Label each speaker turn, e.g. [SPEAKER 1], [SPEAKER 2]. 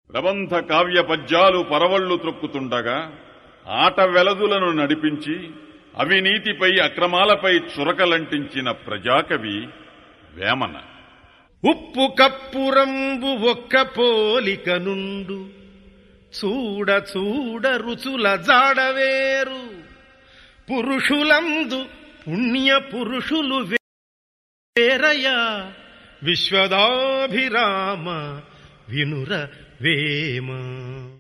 [SPEAKER 1] ప్రబంధ కావ్య పద్యాలు పరవళ్లు త్రొక్కుతుండగా ఆట వెలదులను నడిపించి అవినీతిపై అక్రమాలపై చురకలంటించిన ప్రజాకవి వేమన
[SPEAKER 2] ఉప్పు కప్పురంబు ఒక్క పోలిక నుండు చూడ చూడ రుచుల జాడవేరు పురుషులందు పుణ్య పురుషులు వేరయ విశ్వదాభిరామ వినుర వేమ